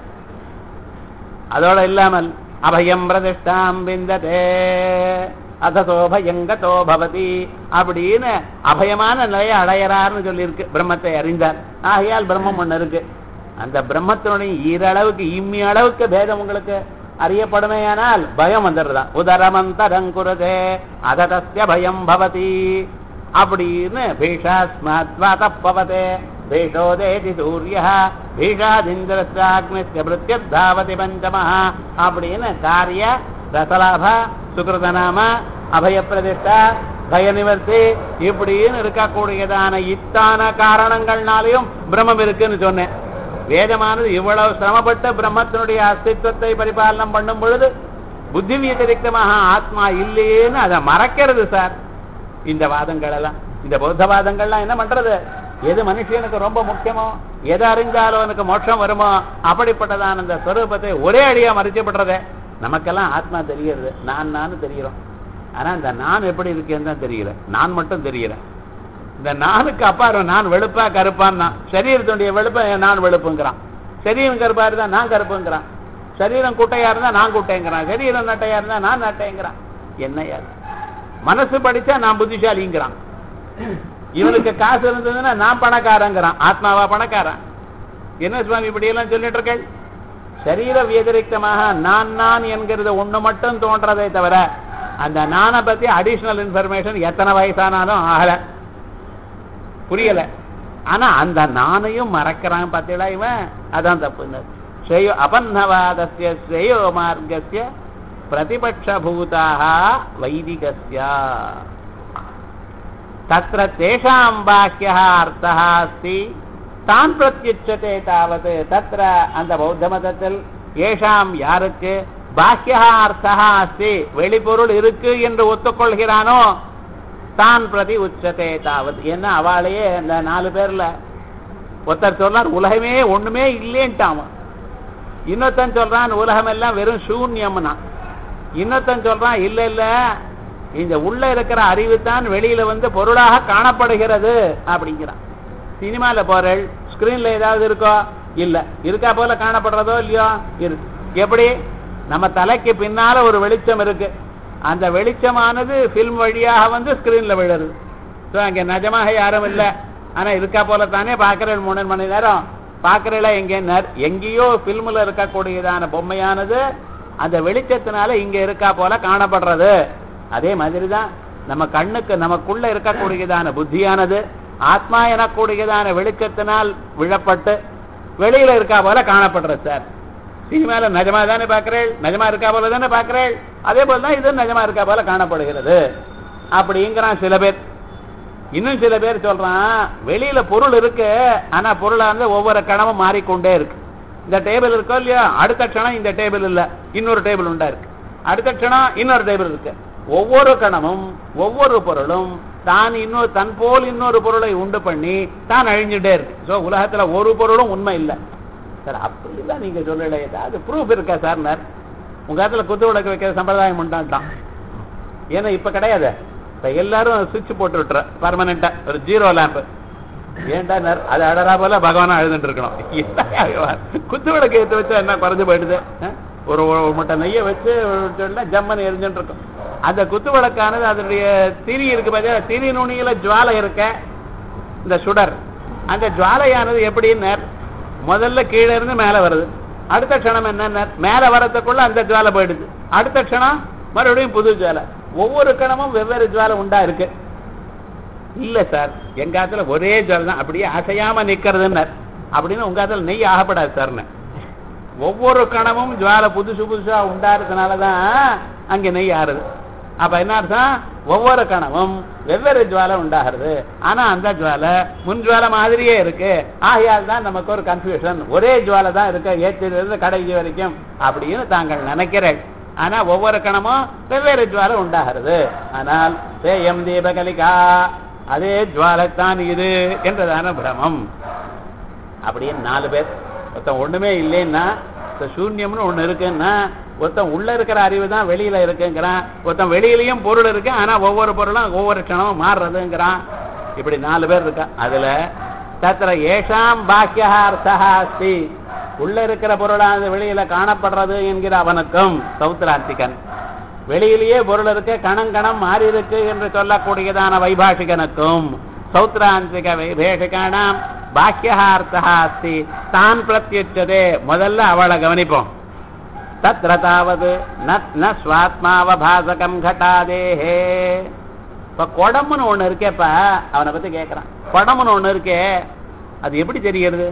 அதோட இல்லாமல் அபயம் பிரதிஷ்டாம் விந்ததே அததோ பயங்கதோ பவதி அப்படின்னு அபயமான நிலையை அடையறார்னு சொல்லியிருக்கு பிரம்மத்தை அறிந்தார் ஆகையால் பிரம்மம் ஒண்ணு இருக்கு அந்த பிரம்மத்தினுடைய ஈரளவுக்கு இம்மி அளவுக்கு பேதம் உங்களுக்கு அறியப்படுமேயானால் பயம் வந்துடுதான் உதரமந்தரங்குரதே அததஸ்ய பயம் பவதி அப்படின்னு பீஷாஸ்மாத்வாதப்பவதே பீஷோதேதி சூரிய பீஷாதிந்திரஸ்யாக்னிஸ்ய பிருத்தியத்தாவதி பஞ்சமஹ அப்படின்னு காரிய ரசலாப சுகிருதநாம அபயப்பிரதிஷ்டா பய நிவர்த்தி இப்படின்னு இருக்கக்கூடியதான இத்தான காரணங்கள்னாலையும் பிரம்மம் இருக்குன்னு சொன்னேன் வேதமானது இவ்வளவு சிரமப்பட்டு பிரம்மத்தினுடைய அஸ்தித்வத்தை பரிபாலனம் பண்ணும் பொழுது புத்தி வியதிரிக்தமாக ஆத்மா இல்லையேன்னு அதை மறைக்கிறது சார் இந்த வாதங்கள் எல்லாம் இந்த பௌத்த வாதங்கள்லாம் என்ன பண்றது எது மனுஷனுக்கு ரொம்ப முக்கியமோ எதை அறிஞ்சாலும் அவனுக்கு மோட்சம் வருமோ அப்படிப்பட்டதான அந்த ஸ்வரூபத்தை ஒரே அடியா மறைச்சப்படுறதே நமக்கெல்லாம் ஆத்மா தெரிகிறது நான் நான் தெரிகிறோம் ஆனா இந்த நான் எப்படி இருக்கேன்னு தான் தெரியல நான் மட்டும் தெரியறேன் இந்த நானுக்கு அப்பாரு நான் வெளுப்பா கருப்பான்னா சரீரத்துடைய வெளுப்ப நான் வெளுப்புங்கிறான் சரீரம் கருப்பா இருந்தா நான் கருப்புங்கிறான் சரீரம் குட்டையா இருந்தா நான் குட்டைங்கிறான் சரீரம் நட்டையா இருந்தா நான் நட்டைங்கிறான் என்ன யார் மனசு படிச்சா நான் புத்திசாலிங்கிறான் இவனுக்கு காசு இருந்ததுன்னா நான் பணக்காரங்கிறான் ஆத்மாவா பணக்காரன் என்ன சுவாமி இப்படி எல்லாம் சொல்லிட்டு இருக்கேன் சரீர வியதிரிக்தமாக நான் நான் என்கிறது ஒண்ணு மட்டும் தோன்றதே தவிர அந்த நானை பத்தி அடிஷனல் இன்ஃபர்மேஷன் எத்தனை வயசானாலும் ஆகல புரியல ஆனா அந்த நானையும் மறக்கிறான் பார்த்தீங்களா இவன் அதான் தப்புன்னு ஸ்ரேயோ அபன்னவாதஸ்ய ஸ்ரேயோ மார்க்கஸ்ய பிரதிபட்சபூதாக வைதிகஸ்ய தத்ர தேஷாம் பாக்கிய அர்த்தः अस्ति தான் பிரத்யுச்சதே தாவது தத்ர அந்த பௌத்த மதத்தில் ஏஷாம் யாருக்கு பாக்கிய அர்த்தா அஸ்தி வெளிப்பொருள் இருக்கு என்று ஒத்துக்கொள்கிறானோ தான் பிரதி உச்சதே தாவது என்ன அவளையே இந்த நாலு பேர்ல ஒருத்தர் சொல்றார் உலகமே ஒண்ணுமே இல்லேன்ட்டான் அவன். இன்னொருத்தன் சொல்றான் உலகம் எல்லாம் வெறும் சூன்யம்னா இன்னொருத்தன் சொல்றான் இல்ல இல்ல இந்த உள்ள இருக்கிற அறிவு தான் வெளியில வந்து பொருளாக காணப்படுகிறது அப்படிங்கிறான் சினிமால போறள் ஸ்கிரீன்ல ஏதாவது இருக்கோ இல்ல இருக்கா போல காணப்படுறதோ இல்லையோ இருக்கு எப்படி நம்ம தலைக்கு பின்னால ஒரு வெளிச்சம் இருக்கு அந்த வெளிச்சமானது பிலிம் வழியாக வந்து ஸ்கிரீன்ல விழுறது ஸோ அங்க நிஜமாக யாரும் இல்ல ஆனா இருக்கா போல தானே பாக்குறேன் மூணு மணி நேரம் பாக்குறல எங்க நர்- எங்கேயோ பிலிம்ல இருக்கக்கூடியதான பொம்மையானது அந்த வெளிச்சத்தினால இங்க இருக்கா போல காணப்படுறது அதே மாதிரி தான் நம்ம கண்ணுக்கு நமக்குள்ள இருக்கக்கூடியதான புத்தியானது ஆத்மா எனக்கூடியதான வெளிச்சத்தினால் விழப்பட்டு வெளியில இருக்கா போல காணப்படுறது சார் சினிமால நிஜமா தானே பாக்குறேள் நிஜமா இருக்கா போல தானே பாக்குறேள் அதே போல தான் இது நிஜமா இருக்கா போல காணப்படுகிறது அப்படிங்கிறான் சில பேர் இன்னும் சில பேர் சொல்றான் வெளியில பொருள் இருக்கு ஆனா பொருளா வந்து ஒவ்வொரு கணமும் மாறிக்கொண்டே இருக்கு இந்த டேபிள் இருக்கோ இல்லையா அடுத்த க்ஷணம் இந்த டேபிள் இல்ல இன்னொரு டேபிள் உண்டா இருக்கு அடுத்த க்ஷணம் இன்னொரு டேபிள் இருக்கு ஒவ்வொரு கணமும் ஒவ்வொரு பொருளும் தான் இன்னொரு தன் போல் இன்னொரு பொருளை உண்டு பண்ணி தான் அழிஞ்சுட்டே இருக்கு சோ உலகத்துல ஒரு பொருளும் உண்மை இல்லை சார் அப்படிலாம் நீங்க சொல்லல ஏதாவது ப்ரூஃப் இருக்கா சார் உங்க இடத்துல குத்து விளக்கு வைக்கிற சம்பிரதாயம் உண்டான்ட்டான் ஏன்னா இப்ப கிடையாது இப்ப எல்லாரும் சுவிட்ச் போட்டு விட்டுற பர்மனண்டா ஒரு ஜீரோ லேம்ப் ஏன்டா நர் அது அழறா போல பகவானா அழுதுட்டு இருக்கணும் என்னய்யா இவன்? குத்து விளக்கு ஏத்து வச்சா என்ன குறைஞ்சு போயிடுது அஹ்? ஒரு ஒரு முட்டை நெய்யை வச்சு விட்டோம்னா ஜம்மன் எரிஞ்சுட்டு இருக்கும் அந்த குத்து விளக்கானது அதனுடைய திரி இருக்கு பார்த்தா திரி நுனியில ஜுவாலை இருக்க இந்த சுடர் அந்த ஜுவாலையானது எப்படின்னு முதல்ல கீழே இருந்து மேல வருது அடுத்த க்ஷணம் என்ன மேல வரதுக்குள்ள அந்த ஜுவாலை போயிடுது அடுத்த க்ஷணம் மறுபடியும் புது ஜுவாலை ஒவ்வொரு கணமும் வெவ்வேறு ஜுவாலை உண்டா இருக்கு இல்ல சார் எங்க ஆத்துல ஒரே ஜுவாலை தான் அப்படியே அசையாம நிக்கிறதுன்னு அப்படின்னு உங்க ஆத்துல நெய் ஆகப்படாது சார்னு ஒவ்வொரு கணமும் ஜுவாலை புதுசு புதுசா உண்டாடுறதுனாலதான் அங்க நெய் ஆறுது அப்ப என்ன அர்த்தம் ஒவ்வொரு கணமும் வெவ்வேறு ஜுவாலை உண்டாகிறது ஆனா அந்த ஜுவாலை முன் ஜுவாலை மாதிரியே இருக்கு ஆகையால் தான் நமக்கு ஒரு கன்ஃபியூஷன் ஒரே ஜுவாலை தான் இருக்கு ஏற்றிலிருந்து கடைசி வரைக்கும் அப்படின்னு தாங்கள் நினைக்கிறேன் ஆனா ஒவ்வொரு கணமும் வெவ்வேறு ஜுவாலை உண்டாகிறது ஆனால் சேயம் தீபகலிகா அதே ஜுவாலைத்தான் இது என்றதான பிரமம் அப்படின்னு நாலு பேர் ஒருத்தன் ஒண்ணுமே இல்லைன்னா இப்ப சூன்யம்னு ஒண்ணு இருக்குன்னா ஒருத்தன் உள்ள இருக்கிற அறிவு தான் வெளியில இருக்குங்கிறான் ஒருத்தன் வெளியிலயும் பொருள் இருக்கு ஆனா ஒவ்வொரு பொருளும் ஒவ்வொரு க்ஷணமும் மாறுறதுங்கிறான் இப்படி நாலு பேர் இருக்கா அதுல தத்திர ஏஷாம் பாக்கியா அர்த்தா அஸ்தி உள்ள இருக்கிற பொருளானது வெளியில காணப்படுறது என்கிற அவனுக்கும் சௌத்ரார்த்திகன் வெளியிலேயே பொருள் இருக்கு கணம் கணம் மாறி இருக்கு என்று சொல்லக்கூடியதான வைபாஷிகனுக்கும் சௌத்ராந்திக வைபேஷிகானாம் பாக்கியார்த்தா அஸ்தி தான் பிரத்யுச்சதே முதல்ல அவளை கவனிப்போம் தத்ர தாவது ந- ந ஸ்வாத்மாவபாசகம் கட்டாதேஹே இப்ப குடம்னு ஒண்ணு இருக்கேப்பா அவனை பத்தி கேட்கறான் குடம்னு ஒண்ணு இருக்கே அது எப்படி தெரிகிறது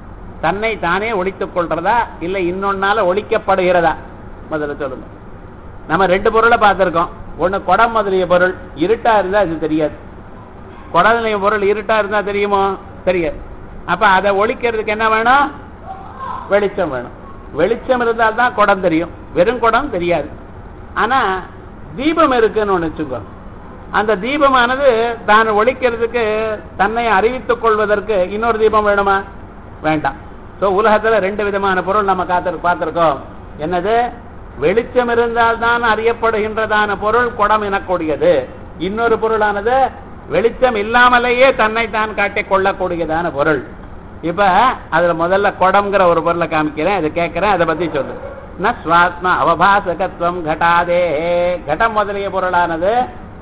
தன்னை தானே ஒழித்துக் கொள்றதா இல்ல இன்னொன்னால ஒழிக்கப்படுகிறதா முதல்ல சொல்லுங்க நம்ம ரெண்டு பொருளை பார்த்திருக்கோம் ஒண்ணு குடம் முதலிய பொருள் இருட்டா இருந்தா அது தெரியாது குடலிய பொருள் இருட்டா இருந்தா தெரியுமோ தெரியாது அப்ப அதை ஒழிக்கிறதுக்கு என்ன வேணும் வெளிச்சம் வேணும் வெளிச்சம் இருந்தால் தான் குடம் தெரியும் வெறும் குடம் தெரியாது ஆனா தீபம் இருக்குன்னு ஒண்ணு வச்சுக்கோ அந்த தீபமானது தான் ஒழிக்கிறதுக்கு தன்னை அறிவித்துக் கொள்வதற்கு இன்னொரு தீபம் வேணுமா வேண்டாம் சோ உலகத்துல ரெண்டு விதமான பொருள் நம்ம காத்து பார்த்திருக்கோம் என்னது வெளிச்சம் இருந்தால் தான் அறியப்படுகின்றதான பொருள் குடம் எனக்கூடியது இன்னொரு பொருளானது வெளிச்சம் இல்லாமலேயே தன்னை தான் காட்டிக் கொள்ளக்கூடியதான பொருள் இப்ப அதுல முதல்ல குடம்ங்கிற ஒரு பொருளை காமிக்கிறேன் அதை கேட்கிறேன் அதை பத்தி சொல்லு ந ஸ்வாத்மா அவபாசகத்துவம் கட்டாதே கடம் முதலிய பொருளானது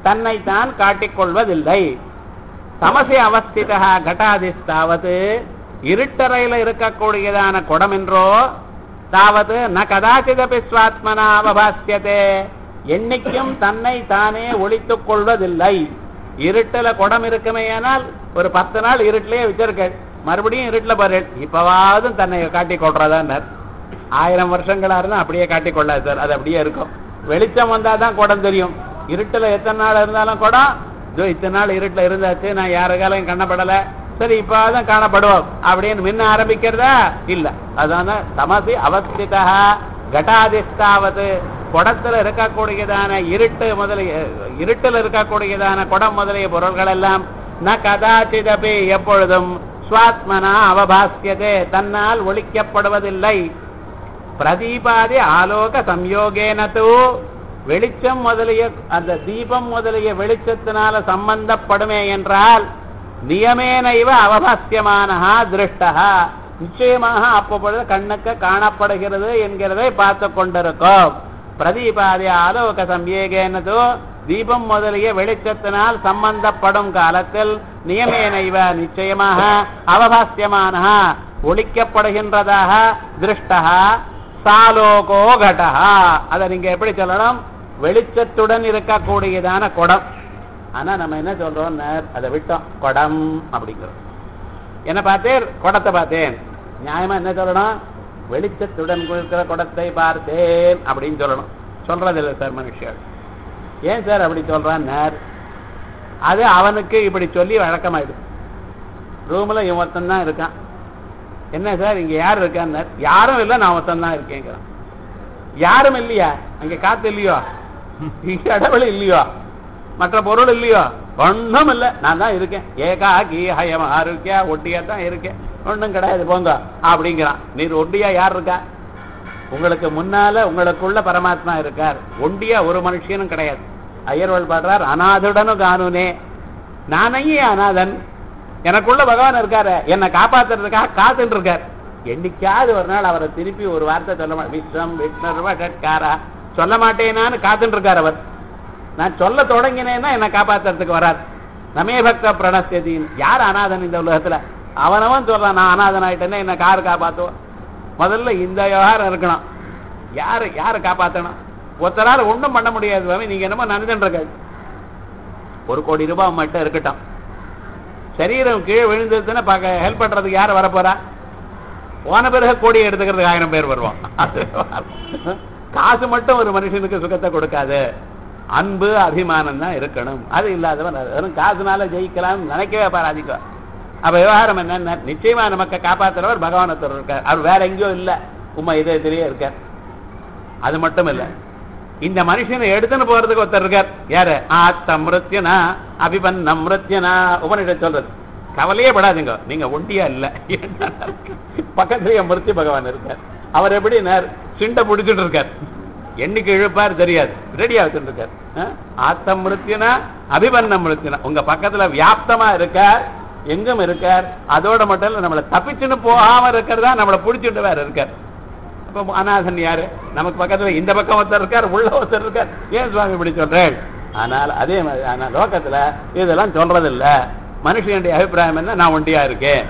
தன்னைத்தான் காட்டிக் கொள்வதில்லை தமசி அவஸ்திதா கட்டாதிஸ்தாவது இருட்டறையில இருக்கக்கூடியதான குடம் என்றோ தாவது ந கதாச்சிதபி சுவாத்மனா அவபாசியதே என்னைக்கும் தன்னை தானே ஒழித்துக் கொள்வதில்லை இருட்டுல குடம் இருக்குமேயானால் ஒரு பத்து நாள் இருட்டிலேயே வச்சிருக்க மறுபடியும் இருட்டுல பாரு இப்பவாவது தன்னை காட்டி கொள்றதான்னார் ஆயிரம் வருஷங்களா இருந்தா அப்படியே காட்டி கொள்ளாது சார் அது அப்படியே இருக்கும் வெளிச்சம் வந்தாதான் குடம் தெரியும் இருட்டுல எத்தனை நாள் இருந்தாலும் குடம் இதோ இத்தனை நாள் இருட்டுல இருந்தாச்சு நான் யாருக்காலையும் கண்ணப்படல சரி இப்பதான் காணப்படுவோம் அப்படின்னு முன்ன ஆரம்பிக்கிறதா இல்ல அதான் தமசி அவஸ்திதா கட்டாதிஷ்டாவது குடத்துல இருக்கக்கூடியதான இருட்டு முதலிய இருட்டில் இருக்கக்கூடியதான குடம் முதலிய பொருள்கள் எல்லாம் ந கதாச்சிதபி எப்பொழுதும் சுவாத்மனா அவபாசியதே தன்னால் ஒழிக்கப்படுவதில்லை பிரதீபாதி ஆலோக சம்யோகேனது வெளிச்சம் முதலிய அந்த தீபம் முதலிய வெளிச்சத்தினால சம்பந்தப்படுமே என்றால் நியமேனைவ அவபாசியமானஹா திருஷ்டா நிச்சயமாக அப்பொழுது கண்ணுக்கு காணப்படுகிறது என்கிறதை பார்த்து கொண்டிருக்கோம் பிரதீபாதி ஆலோக சம்யோகேனது தீபம் முதலிய வெளிச்சத்தினால் சம்பந்தப்படும் காலத்தில் நியமேனைவ நிச்சயமாக அவபாசியமானஹா ஒழிக்கப்படுகின்றதாக திருஷ்டா சாலோகோ கடா அதை நீங்க எப்படி சொல்லணும் வெளிச்சத்துடன் இருக்கக்கூடியதான குடம் ஆனா நம்ம என்ன சொல்றோம் அதை விட்டோம் குடம் அப்படிங்கிறோம் என்ன பார்த்தேன் குடத்தை பார்த்தேன் நியாயமா என்ன சொல்லணும் வெளிச்சத்துடன் இருக்கிற குடத்தை பார்த்தேன் அப்படின்னு சொல்லணும் சொல்றது இல்லை சார் மனுஷன் ஏன் சார் அப்படி சொல்றான் அது அவனுக்கு இப்படி சொல்லி வழக்கமாயிடுது ரூம்ல இவன் ஒருத்தன் தான் இருக்கான் என்ன சார் இங்க யார் இருக்கான்னு யாரும் இல்லை நான் ஒருத்தன் தான் இருக்கேங்கிறான் யாரும் இல்லையா அங்க காத்து இல்லையோ இங்க இடவெளி இல்லையோ மற்ற பொருள் இல்லையோ ஒன்றும் இல்லை நான் தான் இருக்கேன் ஏகா கீ ஹயம் ஆரோக்கியா ஒட்டியா தான் இருக்கேன் ஒன்றும் கிடையாது போங்க அப்படிங்கிறான் நீர் ஒண்டியா யார் இருக்கா உங்களுக்கு முன்னால உங்களுக்குள்ள பரமாத்மா இருக்கார் ஒண்டியா ஒரு மனுஷனும் கிடையாது ஐயர்வள் பாடுறார் அநாதுடனும் காணுனே நானையே அநாதன் எனக்குள்ள பகவான் இருக்காரு என்னை காப்பாத்துறதுக்காக காத்துட்டு இருக்கார் என்னைக்காவது ஒரு நாள் அவரை திருப்பி ஒரு வார்த்தை சொல்ல மாட்டேன் விஸ்வம் விஷ்ணர்வா ஷட்காரா சொல்ல மாட்டேனான்னு காத்துட்டு இருக்கார் அவர் நான் சொல்ல தொடங்கினேன்னா என்னை காப்பாத்துறதுக்கு வரார் நமே பக்த பிரணஸ்தின்னு யார் அநாதன் இந்த உலகத்துல அவனவன் சொல்றான் நான் அநாதன் ஆயிட்டேன்னா என்ன காரு காப்பாத்துவோம் முதல்ல இந்த விவகாரம் இருக்கணும் யாரு யாரை காப்பாத்தணும் ஒருத்தரால ஒண்ணும் பண்ண முடியாது சுவாமி நீங்க என்னமோ நன்றின்றது ஒரு கோடி ரூபாய் மட்டும் இருக்கட்டும் சரீரம் கீழே விழுந்ததுன்னா பார்க்க ஹெல்ப் பண்றதுக்கு யார் வரப்போறா போன பிறகு கோடி எடுத்துக்கிறதுக்கு ஆயிரம் பேர் வருவான் காசு மட்டும் ஒரு மனுஷனுக்கு சுகத்தை கொடுக்காது அன்பு அபிமானம் தான் இருக்கணும் அது இல்லாதவன் வெறும் காசுனால ஜெயிக்கலாம் நினைக்கவே பாராதிக்கும் அப்ப விவகாரம் என்ன நிச்சயமா நமக்கு காப்பாத்துறவர் பகவானத்தர் இருக்கார் அவர் வேற எங்கேயோ இல்ல உண்மை இதயத்திலேயே இருக்கார் அது மட்டும் இல்ல இந்த மனுஷனை எடுத்துன்னு போறதுக்கு ஒருத்தர் இருக்கார் யாரு ஆத்த மிருத்யனா அபிபன்ன மிருத்யனா உபனிட சொல்றது கவலையே படாதுங்க நீங்க ஒண்டியா இல்ல பக்கத்துலயே மிருத்ய பகவான் இருக்கார் அவர் எப்படி சிண்டை பிடிச்சிட்டு இருக்கார் என்னைக்கு இழுப்பார் தெரியாது ரெடியா வச்சுட்டு இருக்கார் ஆத்த மிருத்யனா அபிபன்ன மிருத்யனா உங்க பக்கத்துல வியாப்தமா இருக்கார் எங்கும் இருக்கார் அதோட மட்டும் இல்ல நம்மளை தப்பிச்சுன்னு போகாம இருக்கிறதா நம்மளை பிடிச்சிட்டு வேற இருக்கார் அப்ப அநாதன் யாரு நமக்கு பக்கத்துல இந்த பக்கம் ஒருத்தர் இருக்கார் உள்ள ஒருத்தர் இருக்கார் ஏன் சுவாமி இப்படி சொல்றேன் ஆனால் அதே மாதிரி ஆனா லோகத்துல இதெல்லாம் சொல்றது இல்ல மனுஷனுடைய அபிப்பிராயம் என்ன நான் ஒண்டியா இருக்கேன்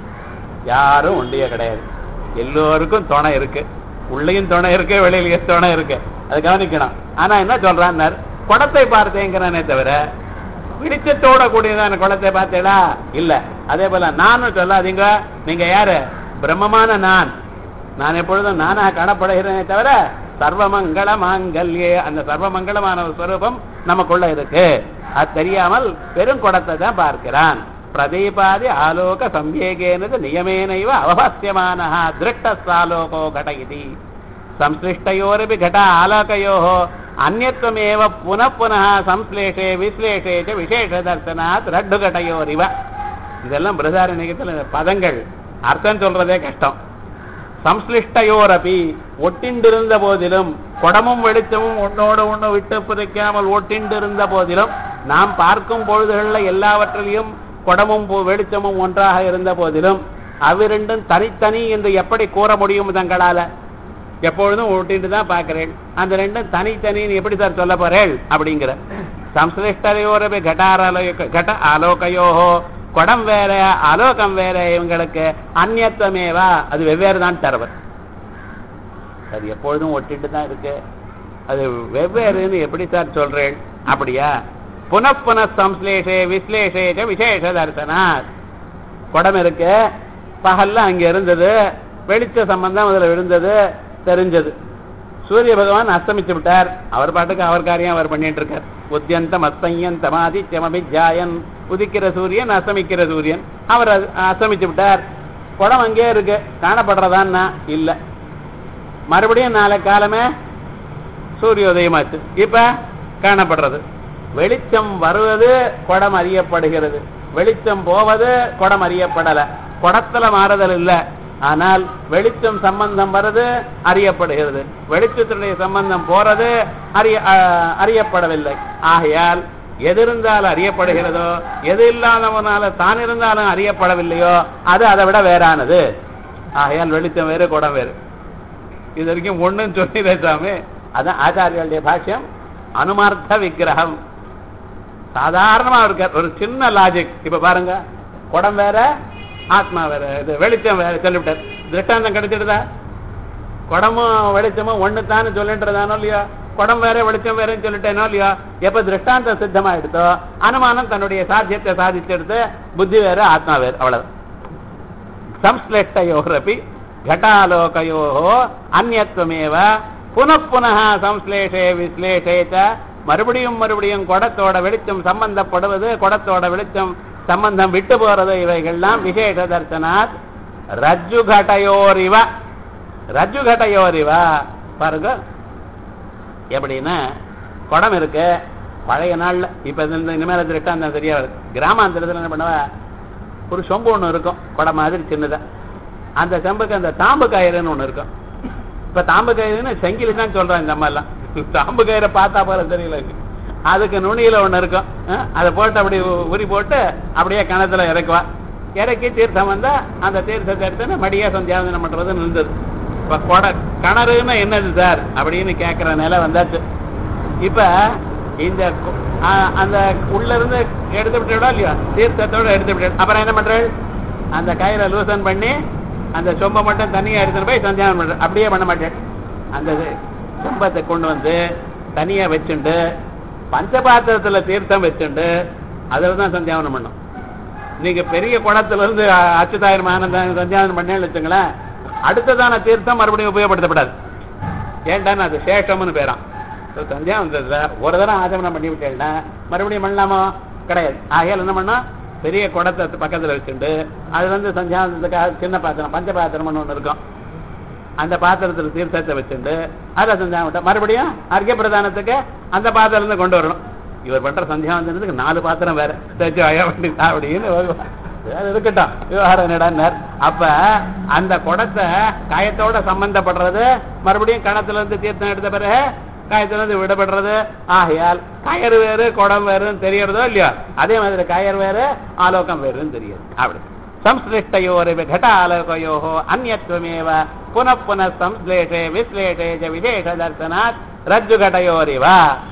யாரும் ஒண்டியா கிடையாது எல்லோருக்கும் துணை இருக்கு உள்ளேயும் துணை இருக்கு வெளியிலயும் துணை இருக்கு அதை கவனிக்கணும் ஆனா என்ன சொல்றான் குடத்தை பார்த்தேங்கிறானே தவிர வெளிச்சத்தோட கூடியதான குளத்தை பார்த்தேடா இல்ல அதே போல நானும் சொல்லாதீங்க நீங்க யாரு பிரம்மமான நான் நான் எப்பொழுதும் நானா காணப்படுகிறேனே தவிர சர்வமங்கள மாங்கல்யே அந்த சர்வமங்களமான ஒரு ஸ்வரூபம் நமக்குள்ள இருக்கு அது தெரியாமல் பெரும் குடத்தை தான் பார்க்கிறான் பிரதீபாதி ஆலோக சம்வேகேனது நியமேனைவ அவபாசியமான திருஷ்டாலோகோ கட இது संश्लिष्टयोरपि घट आलोकयोः अन्यत्वमेव पुनः पुनः संश्लेषे विश्लेषे च விசேஷதர்சனாத் ரட்டுகட்டையோரிவ இதெல்லாம் பிரதாரணிகத்தில் பதங்கள் அர்த்தம் சொல்றதே கஷ்டம் சம்ஸ்லிஷ்டயோரபி ஒட்டிண்டிருந்த போதிலும் குடமும் வெளிச்சமும் ஒன்னோடு ஒண்ணு விட்டு பிரிக்காமல் ஒட்டிண்டிருந்த போதிலும் நாம் பார்க்கும் பொழுதுகளில் எல்லாவற்றிலையும் குடமும் பு- வெளிச்சமும் ஒன்றாக இருந்த போதிலும் அவ்விரண்டும் தனித்தனி என்று எப்படி கூற முடியும் தங்களால எப்பொழுதும் ஒட்டிட்டு தான் பார்க்கிறேன் அந்த ரெண்டும் தனித்தனின்னு எப்படி சார் சொல்ல போறேன் அப்படிங்கிற சம்சிலிஷ்டரையோரபி கட்டாரலோக கட ஆலோகயோஹோ குடம் வேற அலோகம் வேற இவங்களுக்கு அந்நியத்துவமேவா அது வெவ்வேறு தான் தரவர் அது எப்பொழுதும் ஒட்டிட்டு தான் இருக்கு அது வெவ்வேறுன்னு எப்படி சார் சொல்றேன் அப்படியா புனப்புன சம்ஸ்லேஷே விஸ்லேஷேஜ விசேஷ தரிசனாத் குடம் இருக்கு பகல்ல அங்க இருந்தது வெளிச்ச சம்பந்தம் அதுல விழுந்தது தெரிஞ்சது சூரிய பகவான் அஸ்தமிச்சு விட்டார் அவர் பாட்டுக்கு அவர் காரியம் அவர் பண்ணிட்டு இருக்கார் உத்தியந்தம் அஸ்தயந்தம் ஆதித்யம் அபிஜாயன் உதிக்கிற சூரியன் அஸ்தமிக்கிற சூரியன் அவர் அது- அஸ்தமிச்சு விட்டார் குடம் அங்கே இருக்கு காணப்படுறதான்னா இல்ல மறுபடியும் நாளை காலமே சூரியோதயமாச்சு இப்ப காணப்படுறது வெளிச்சம் வருவது குடம் அறியப்படுகிறது வெளிச்சம் போவது குடம் அறியப்படல குடத்துல மாறுதல் இல்ல ஆனால் வெளிச்சம் சம்பந்தம் வருது அறியப்படுகிறது வெளிச்சத்தினுடைய சம்பந்தம் போறது அறிய அஹ், அறியப்படவில்லை ஆகையால் எது இருந்தாலும் அறியப்படுகிறதோ எது இல்லாதவனால தான் இருந்தாலும் அறியப்படவில்லையோ அது அதை விட வேறானது ஆகையால் வெளிச்சம் வேறு குடம் வேறு இது வரைக்கும் ஒண்ணுன்னு சொல்லி சாமி அதான் ஆச்சாரியர்களுடைய பாஷ்யம் அனுமார்த்த விக்கிரகம் சாதாரணமா இருக்கார் ஒரு சின்ன லாஜிக் இப்ப பாருங்க குடம் வேற ஆத்மா வேற இது வெளிச்சம் வேற சொல்லிவிட்டார் திருஷ்டாந்தம் கிடைச்சிடுதா குடமும் வெளிச்சமும் ஒண்ணு தான் சொல்லின்றதானோ இல்லையோ குடம் வேற வெளிச்சம் வேறன்னு சொல்லிட்டேனோ இல்லையோ எப்ப திருஷ்டாந்தம் சித்தமாயிடுதோ அனுமானம் தன்னுடைய சாத்தியத்தை சாதிச்செடுத்து புத்தி வேற ஆத்மா வேறு அவ்வளவு संश्लेष्टयोरपि घटालोकयोः अन्यत्वमेव புனః புனः சம்ஸ்லேஷே விஸ்லேஷே ச மறுபடியும் மறுபடியும் குடத்தோட வெளிச்சம் சம்பந்தப்படுவது குடத்தோட வெளிச்சம் சம்பந்தம் விட்டு போறது இவைகள்லாம் விசேஷ தர்சனாத் ரஜ்ஜு கடயோரிவ ரஜ்ஜு கடயோரிவ பாருங்க எப்படின்னா குடம் இருக்கு பழைய நாள்ல இப்ப இந்த இனிமேல திருஷ்டாந்தம் சரியா வருது கிராமாந்திரத்துல என்ன பண்ணுவ ஒரு சொம்பு ஒண்ணு இருக்கும் குடம் மாதிரி சின்னதா அந்த செம்புக்கு அந்த தாம்பு கயிறுன்னு ஒண்ணு இருக்கும் இப்ப தாம்பு கயிறுன்னு செங்கிலி தான் சொல்றாங்க இந்த அம்மா எல்லாம் தாம்பு கயிறை பார்த்தா போல தெரியல எனக்கு. அதுக்கு நுனியில ஒண்ணு இருக்கும் அஹ், அதை போட்டு அப்படி உ- உரி போட்டு அப்படியே கிணத்துல இறக்குவா இறக்கி தீர்த்தம் வந்தா அந்த தீர்த்தத்தை எடுத்து மடியா சந்தியாவந்தனம் பண்றது நின்றுது இப்ப கொட கிணறுன்னா என்னது சார் அப்படின்னு கேட்கிற நிலை வந்தாச்சு இப்ப இந்த கு- ஆ- அந்த உள்ள இருந்து எடுத்து விட்டுடா இல்லையா தீர்த்தத்தோட எடுத்து விட்டு அப்புறம் என்ன பண்றாள் அந்த கயிறை லூசன் பண்ணி அந்த சொம்பை மட்டும் தனியா எடுத்துட்டு போய் சந்தியானம் பண்ற அப்படியே பண்ண மாட்டேன் அந்த இது சொம்பத்தை கொண்டு வந்து தனியா வச்சுண்டு பஞ்சபாத்திரத்துல தீர்த்தம் வச்சுண்டு அதில் தான் சந்தியாவனம் பண்ணும் நீங்க பெரிய குடத்துல இருந்து அ- அச்சுதாயிரம் ஆனந்தம் சந்தியாவனம் பண்ணேன்னு வச்சுங்களேன் அடுத்ததான தீர்த்தம் மறுபடியும் உபயோகப்படுத்தப்படாது ஏன்டான்னு அது சேஷம்னு பேராம் So, சந்தியாவந்தத்துல ஒரு தடவை ஆச்சமனம் பண்ணி விட்டேன்னா மறுபடியும் பண்ணலாமா கிடையாது ஆகையால் என்ன பண்ணா பெரிய குடத்தை பக்கத்துல வச்சுண்டு அதுல இருந்து சந்தியாவந்தத்துக்காக சின்ன பாத்திரம் பஞ்ச பாத்திரம்னு ஒண்ணு இருக்கும் அந்த பாத்திரத்துல தீர்த்தத்தை வச்சுண்டு அதை சந்தியாவட்டம் மறுபடியும் அர்க்க பிரதானத்துக்கு அந்த பாத்திரம் இருந்து கொண்டு வரணும் இவர் பண்ற சந்தியாவந்தனத்துக்கு நாலு பாத்திரம் வேற தேய்ச்சி வய வேண்டி அப்படின்னு வருவா. அது இருக்கட்டும் விவகாரம் என்னடான்னார் அப்ப அந்த குடத்தை காயத்தோட சம்பந்தப்படுறது மறுபடியும் கணத்துல இருந்து தீர்த்தம் எடுத்த பிறகு காயத்துல இருந்து விடப்படுறது ஆகையால் கயறு வேறு குடம் வேறுன்னு தெரியறதோ இல்லையோ அதே மாதிரி கயர் வேறு ஆலோகம் வேறுன்னு தெரியுது அப்படி संश्लिष्टयोरिव घटालोकयोः अन्यत्वमेव पुनः पुनः संश्लेषे विश्लेषे च विशेषदर्शनात् रज्जुघटयोरिव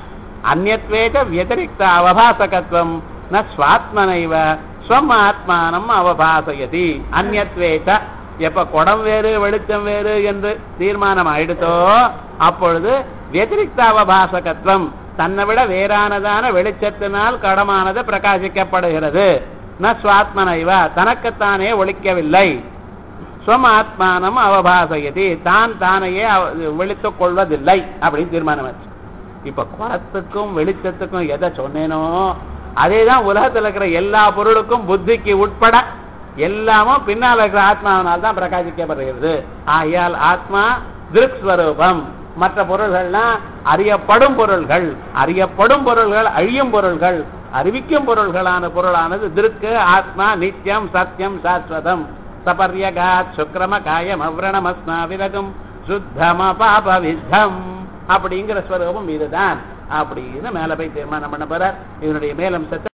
अन्यत्वे च व्यतिरिक्त अवभासकत्वं न स्वात्मनैव ஸ்வம் ஆத்மானம் அவபாசயதி அந்நத்வேச்ச எப்ப குடம் வேறு வெளிச்சம் வேறு என்று தீர்மானம் ஆயிடுத்தோ அப்பொழுது வெதிரிக்த அவபாசகத்துவம் தன்னை விட வேறானதான வெளிச்சத்தினால் கடமானது பிரகாசிக்கப்படுகிறது ந சுவாத்மனைவ தனக்குத்தானே ஒழிக்கவில்லை ஸ்வம் ஆத்மானம் அவபாசயதி தான் தானையே அவ- வெளித்துக் கொள்வதில்லை அப்படின்னு தீர்மானம் ஆச்சு இப்ப குடத்துக்கும் வெளிச்சத்துக்கும் எதை சொன்னேனோ அதேதான் உலகத்துல இருக்கிற எல்லா பொருளுக்கும் புத்திக்கு உட்பட எல்லாமும் பின்னால் இருக்கிற ஆத்மாவினால் தான் பிரகாசிக்கப்படுகிறது ஆகையால் ஆத்மா திருக்ஸ்வரூபம் மற்ற பொருள்கள்லாம் அறியப்படும் பொருள்கள் அறியப்படும் பொருள்கள் அழியும் பொருள்கள் அறிவிக்கும் பொருள்களான பொருளானது திருக்கு ஆத்மா நித்தியம் சத்தியம் சாஸ்வதம் சபர்யகாத் சுக்ரம காயம் அவ்ரணமஸ்மா விலகும் சுத்தம பாப வித்தம் அப்படிங்கிற ஸ்வரூபம் இதுதான் அப்படின்னு மேல போய் தீர்மானம் பண்ண போறார் இதனுடைய மேலும் சத்த